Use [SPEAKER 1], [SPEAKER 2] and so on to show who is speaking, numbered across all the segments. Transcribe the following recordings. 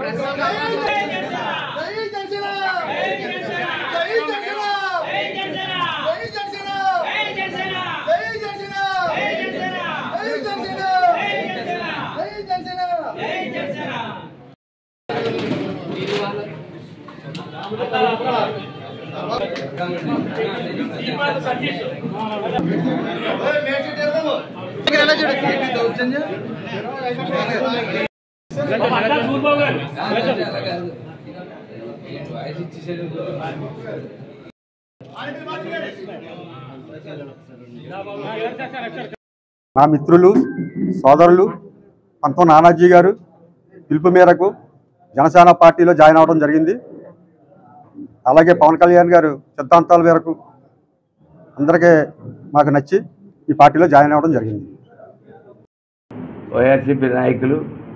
[SPEAKER 1] నా మిత్రులు సోదరులు పంతం నానాజీ గారు పిలుపు మేరకు జనసేన పార్టీలో జాయిన్ అవ్వడం జరిగింది అలాగే పవన్ కళ్యాణ్ గారు సిద్ధాంతాల మేరకు అందరికీ మాకు నచ్చి ఈ పార్టీలో జాయిన్ అవ్వడం జరిగింది
[SPEAKER 2] వైఆర్సీపీ నాయకులు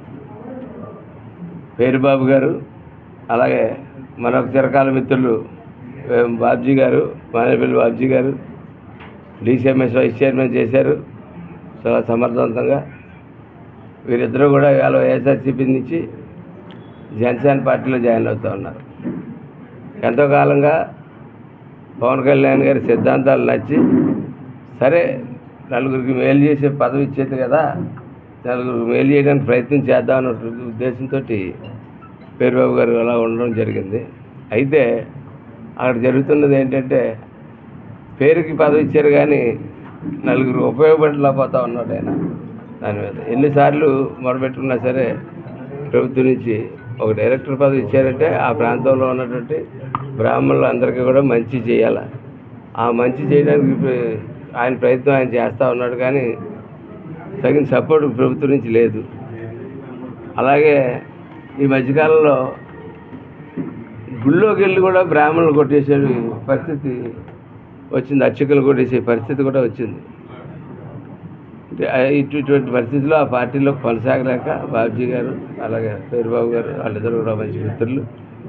[SPEAKER 2] పేరుబాబు గారు అలాగే మరొక చిరకాల మిత్రులు ఏ, బాబ్జీ గారు మానేపల్లి బాబ్జీ గారు డీసీఎంఎస్ వైస్ చైర్మన్ చేశారు చాలా సమర్థవంతంగా వీరిద్దరూ కూడా ఇవాళ వైఎస్ఆర్సీపీ నుంచి జనసేన పార్టీలో జాయిన్ అవుతూ ఉన్నారు ఎంతో కాలంగా పవన్ కళ్యాణ్ గారి సిద్ధాంతాలు నచ్చి సరే నలుగురికి మేలు చేసే పదవి ఇచ్చేది కదా నలుగురికి మేలు చేయడానికి ప్రయత్నం చేద్దాం అన్న ఉద్దేశంతో పేరుబాబు గారు అలా ఉండడం జరిగింది అయితే అక్కడ జరుగుతున్నది ఏంటంటే పేరుకి పదవి ఇచ్చారు కానీ నలుగురు ఉపయోగపడలేకపోతా ఉన్నాడు ఆయన దాని మీద ఎన్నిసార్లు మొరబెట్టుకున్నా సరే ప్రభుత్వం నుంచి ఒక డైరెక్టర్ పదవి ఇచ్చారంటే ఆ ప్రాంతంలో ఉన్నటువంటి బ్రాహ్మణులు అందరికీ కూడా మంచి చేయాలి ఆ మంచి చేయడానికి ప్ర- ఆయన ప్రయత్నం ఆయన చేస్తూ ఉన్నాడు కానీ తగిన సపోర్ట్ ప్రభుత్వం నుంచి లేదు అలాగే ఈ మధ్యకాలంలో గుళ్ళోకి వెళ్ళి కూడా బ్రాహ్మణులు కొట్టేసే పరిస్థితి వచ్చింది అర్చకులు కొట్టేసే పరిస్థితి కూడా వచ్చింది అంటే ఆ- ఇటు ఇటువంటి పరిస్థితిలో ఆ పార్టీలో కొనసాగలేక బాబ్జీ గారు అలాగే పేరుబాబు గారు వాళ్ళిద్దరు కూడా మంచి మిత్రులు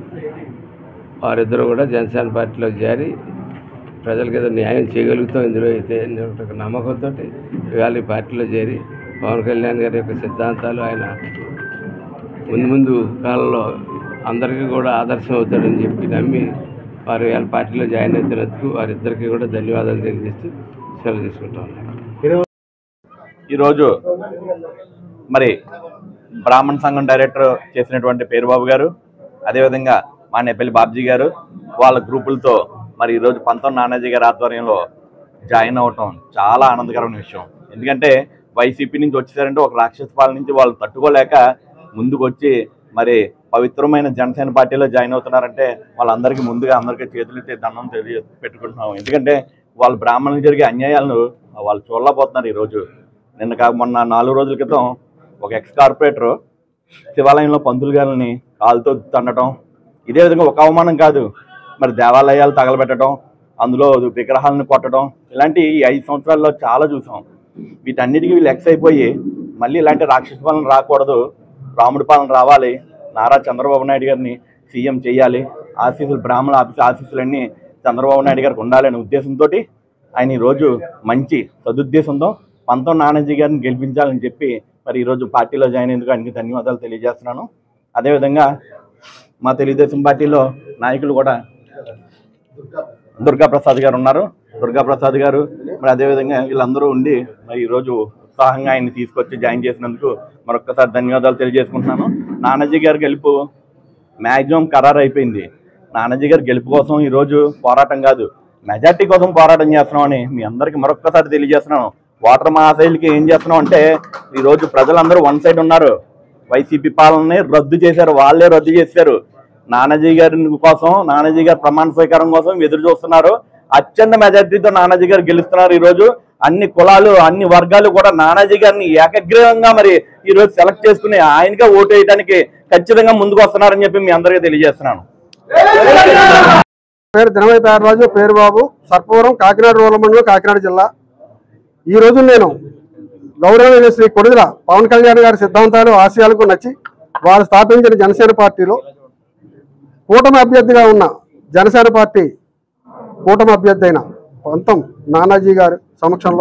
[SPEAKER 2] వారిద్దరూ కూడా జనసేన పార్టీలో చేరి ప్రజలకు ఏదో న్యాయం చేయగలుగుతాం ఇందులో అయితే అనే ఒక నమ్మకంతో ఇవాళ ఈ పార్టీలో చేరి పవన్ కళ్యాణ్ గారి యొక్క సిద్ధాంతాలు ఆయన ముందు ముందు కాలంలో అందరికీ కూడా ఆదర్శం అవుతాడని చెప్పి నమ్మి వారు ఇవాళ పార్టీలో జాయిన్ అవుతున్నందుకు వారిద్దరికీ కూడా ధన్యవాదాలు తెలియజేస్తూ సెలవు తీసుకుంటా ఉన్నాను
[SPEAKER 3] ఈరోజు మరి బ్రాహ్మణ సంఘం డైరెక్టర్ చేసినటువంటి పేరుబాబు గారు అదేవిధంగా మా నెప్పల్లి బాబ్జీ గారు వాళ్ళ గ్రూపులతో మరి ఈరోజు పంతం నానాజీ గారి ఆధ్వర్యంలో జాయిన్ అవ్వటం చాలా ఆనందకరమైన విషయం ఎందుకంటే వైసీపీ నుంచి వచ్చేసారంటే ఒక రాక్షస పాలన నుంచి వాళ్ళు తట్టుకోలేక ముందుకు వచ్చి మరి పవిత్రమైన జనసేన పార్టీలో జాయిన్ అవుతున్నారంటే వాళ్ళందరికీ ముందుగా అందరికీ చేతులెత్తి దండం తెలియ పెట్టుకుంటున్నాం ఎందుకంటే వాళ్ళ బ్రాహ్మణులకు జరిగే అన్యాయాలను వాళ్ళు చూడలేకపోతున్నారు ఈరోజు నిన్న కాక మొన్న నాలుగు రోజుల క్రితం ఒక ఎక్స్ కార్పొరేటర్ శివాలయంలో పంతులు గారిని కాలుతో తండటం ఇదే విధంగా ఒక అవమానం కాదు మరి దేవాలయాలు తగలబెట్టడం అందులో విగ్రహాలను కొట్టడం ఇలాంటి ఈ ఐదు సంవత్సరాల్లో చాలా చూసాం వీటన్నిటికీ వీళ్ళు ఎక్స్ అయిపోయి మళ్ళీ ఇలాంటి రాక్షస పాలన రాకూడదు రాముడి పాలన రావాలి నారా చంద్రబాబు నాయుడు గారిని సీఎం చేయాలి ఆశీస్సులు బ్రాహ్మణ ఆఫీస్ ఆశీస్సులన్నీ చంద్రబాబు నాయుడు గారికి ఉండాలనే ఉద్దేశంతో ఆయన ఈరోజు మంచి సదుద్దేశంతో పంతం నానాజీ గారిని గెలిపించాలని చెప్పి మరి ఈరోజు పార్టీలో జాయిన్ అయ్యేందుకు ఆయనకి ధన్యవాదాలు తెలియజేస్తున్నాను అదేవిధంగా మా తెలుగుదేశం పార్టీలో నాయకులు కూడా దుర్గా ప్రసాద్ గారు ఉన్నారు దుర్గా ప్రసాద్ గారు మరి అదేవిధంగా వీళ్ళందరూ ఉండి మరి ఈరోజు ఉత్సాహంగా ఆయన్ని తీసుకొచ్చి జాయిన్ చేసినందుకు మరొక్కసారి ధన్యవాదాలు తెలియజేసుకుంటున్నాను నానాజీ గారి గెలుపు మ్యాక్సిమం ఖరారు అయిపోయింది నానాజీ గారి గెలుపు కోసం ఈరోజు పోరాటం కాదు మెజార్టీ కోసం పోరాటం చేస్తున్నామని మీ అందరికీ మరొక్కసారి తెలియజేస్తున్నాను వాటర్ మహాశైలికి ఏం చేస్తున్నాం అంటే ఈరోజు ప్రజలందరూ వన్ సైడ్ ఉన్నారు వైసీపీ పాలనని రద్దు చేశారు వాళ్ళే రద్దు చేశారు నానాజీ గారి కోసం నానాజీ గారి ప్రమాణ స్వీకారం కోసం ఎదురు చూస్తున్నారు అత్యంత మెజార్టీతో నానాజీ గారు గెలుస్తున్నారు ఈ రోజు అన్ని కులాలు అన్ని వర్గాలు కూడా నానాజీ గారిని ఏకగ్రీవంగా మరి ఈ రోజు సెలెక్ట్ చేసుకుని ఆయనగా ఓటు వేయడానికి ఖచ్చితంగా ముందుకు వస్తున్నారని చెప్పి మీ అందరికీ తెలియజేస్తున్నాను
[SPEAKER 1] పేరు దినమై పేరరాజు పేరు బాబు సర్పవరం కాకినాడ రూరల్ మండలం కాకినాడ జిల్లా ఈ రోజు నేను గౌరవనీయ శ్రీ కొడుదల పవన్ కళ్యాణ్ గారి సిద్ధాంతాలు ఆశయాలకు నచ్చి వారు స్థాపించిన జనసేన పార్టీలో కూటమి అభ్యర్థిగా ఉన్న జనసేన పార్టీ కూటమి అభ్యర్థి అయిన పంతం నానాజీ గారి సమక్షంలో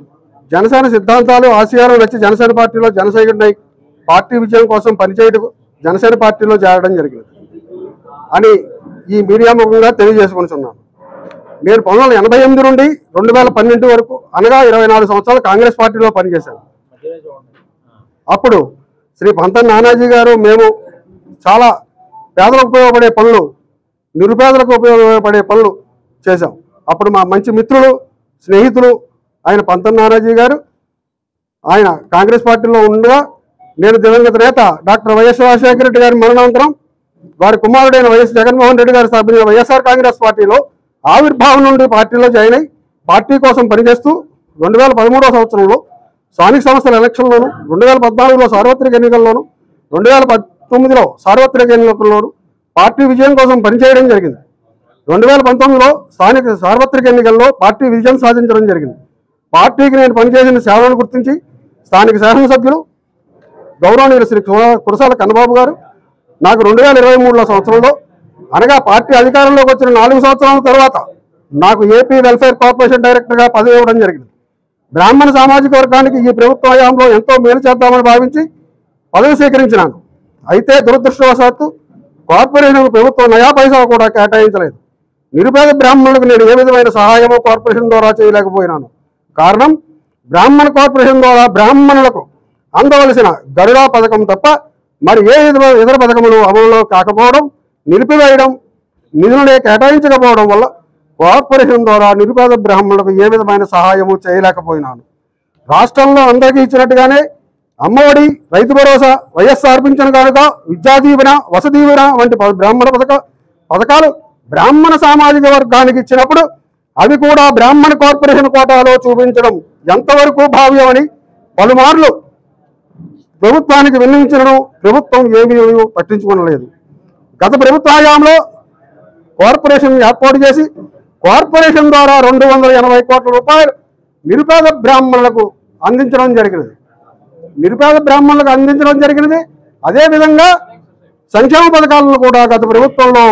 [SPEAKER 1] జనసేన సిద్ధాంతాలు ఆశయాలు నచ్చి జనసేన పార్టీలో జనసైనికుడినై పార్టీ విజయం కోసం పనిచేయటకు జనసేన పార్టీలో చేరడం జరిగింది అని ఈ మీడియా ముఖంగా తెలియజేసుకుంటున్నాను నేను పంతొమ్మిది వందల ఎనభై ఎనిమిది నుండి రెండు వేల పన్నెండు వరకు అనగా ఇరవై నాలుగు సంవత్సరాలు కాంగ్రెస్ పార్టీలో పనిచేశాను అప్పుడు శ్రీ పంతన్ నానాజీ గారు మేము చాలా పేదలకు ఉపయోగపడే పనులు నిరుపేదలకు ఉపయోగపడే పనులు చేశాం అప్పుడు మా మంచి మిత్రులు స్నేహితులు ఆయన పంతన్ నానాజీ గారు ఆయన కాంగ్రెస్ పార్టీలో ఉండగా నేను దివంగత నేత డాక్టర్ వైఎస్ రాజశేఖర రెడ్డి గారి మరణానంతరం వారి కుమారుడైన వైఎస్ జగన్మోహన్ రెడ్డి గారు స్థాపించిన వైఎస్ఆర్ కాంగ్రెస్ పార్టీలో ఆవిర్భావం నుండి పార్టీలో జాయిన్ అయి పార్టీ కోసం పనిచేస్తూ రెండు వేల పదమూడవ సంవత్సరంలో స్థానిక సంస్థల ఎలక్షన్లోను రెండు వేల పద్నాలుగులో సార్వత్రిక ఎన్నికల్లోను రెండు వేల పంతొమ్మిదిలో సార్వత్రిక ఎన్నికల్లోను పార్టీ విజయం కోసం పనిచేయడం జరిగింది రెండు వేల పంతొమ్మిదిలో స్థానిక సార్వత్రిక ఎన్నికల్లో పార్టీ విజయం సాధించడం జరిగింది పార్టీకి నేను పనిచేసిన సేవలను గుర్తించి స్థానిక శాసనసభ్యులు గౌరవనీయులు శ్రీ కుర- కురసాల కన్నబాబు గారు నాకు రెండు వేల ఇరవై మూడులో సంవత్సరంలో అనగా పార్టీ అధికారంలోకి వచ్చిన నాలుగు సంవత్సరాల తర్వాత నాకు ఏపీ వెల్ఫేర్ కార్పొరేషన్ డైరెక్టర్గా పదవి ఇవ్వడం జరిగింది బ్రాహ్మణ సామాజిక వర్గానికి ఈ ప్రభుత్వ హయాంలో ఎంతో మేలు చేద్దామని భావించి పదవి స్వీకరించినాను అయితే దురదృష్టవశాత్తు కార్పొరేషన్ ప్రభుత్వం నయా పైసా కూడా కేటాయించలేదు నిరుపేద బ్రాహ్మణులకు నేను ఏ విధమైన సహాయమో కార్పొరేషన్ ద్వారా చేయలేకపోయినాను కారణం బ్రాహ్మణ కార్పొరేషన్ ద్వారా బ్రాహ్మణులకు అందవలసిన గరుడా పథకం తప్ప మరి ఏ ఇతర ఇతర పథకములు అమలులో కాకపోవడం నిలిపివేయడం నిధులనే కేటాయించకపోవడం వల్ల కార్పొరేషన్ ద్వారా నిరుపేద బ్రాహ్మణులకు ఏ విధమైన సహాయము చేయలేకపోయినాను రాష్ట్రంలో అందరికీ ఇచ్చినట్టుగానే అమ్మఒడి రైతు భరోసా వైఎస్ఆర్ పింఛన్ కానుక విద్యా దీవెన వసతి దీవెన వంటి ప- బ్రాహ్మణ పథక పథకాలు బ్రాహ్మణ సామాజిక వర్గానికి ఇచ్చినప్పుడు అవి కూడా బ్రాహ్మణ కార్పొరేషన్ కోటాలో చూపించడం ఎంతవరకు భావ్యమని పలుమార్లు ప్రభుత్వానికి విన్నవించడం ప్రభుత్వం ఏమీ పట్టించుకోనలేదు గత ప్రభుత్వ హయాంలో కార్పొరేషన్ ఏర్పాటు చేసి కార్పొరేషన్ ద్వారా రెండు వందల ఎనభై కోట్ల రూపాయలు నిరుపేద బ్రాహ్మణులకు అందించడం జరిగినది నిరుపేద బ్రాహ్మణులకు అందించడం జరిగినది అదేవిధంగా సంక్షేమ పథకాలను కూడా గత ప్రభుత్వంలో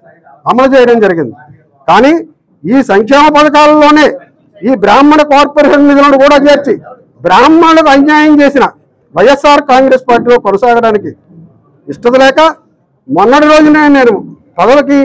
[SPEAKER 1] అమలు చేయడం జరిగింది కానీ ఈ సంక్షేమ పథకాలలోనే ఈ బ్రాహ్మణ కార్పొరేషన్ నిధులను కూడా చేర్చి బ్రాహ్మణులకు అన్యాయం చేసిన వైఎస్ఆర్ కాంగ్రెస్ పార్టీలో కొనసాగడానికి ఇష్టత లేక మొన్నటి రోజునే నేను పదవికి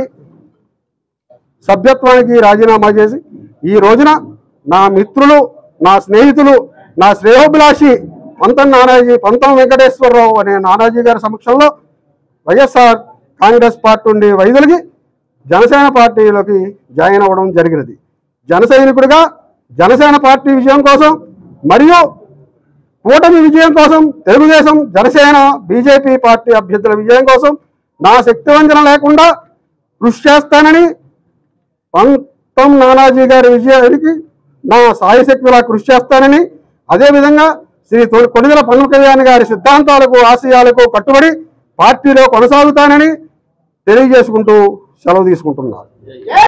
[SPEAKER 1] సభ్యత్వానికి రాజీనామా చేసి ఈ రోజున నా మిత్రులు నా స్నేహితులు నా శ్రేయోభిలాషి పంతం నానాజీ పంతం వెంకటేశ్వరరావు అనే నానాజీ గారి సమక్షంలో వైఎస్ఆర్ కాంగ్రెస్ పార్టీ నుండి వైదొలిగి జనసేన పార్టీలోకి జాయిన్ అవ్వడం జరిగినది జన సైనికుడిగా జనసేన పార్టీ విజయం కోసం మరియు కూటమి విజయం కోసం తెలుగుదేశం జనసేన బీజేపీ పార్టీ అభ్యర్థుల విజయం కోసం నా శక్తివంచన లేకుండా కృషి చేస్తానని పంతం నానాజీ గారి విజయానికి నా సాయశక్తిలా కృషి చేస్తానని అదేవిధంగా శ్రీ తొలి- కొణిదెల పవన్ కళ్యాణ్ గారి సిద్ధాంతాలకు ఆశయాలకు కట్టుబడి పార్టీలో కొనసాగుతానని తెలియజేసుకుంటూ సెలవు తీసుకుంటున్నాను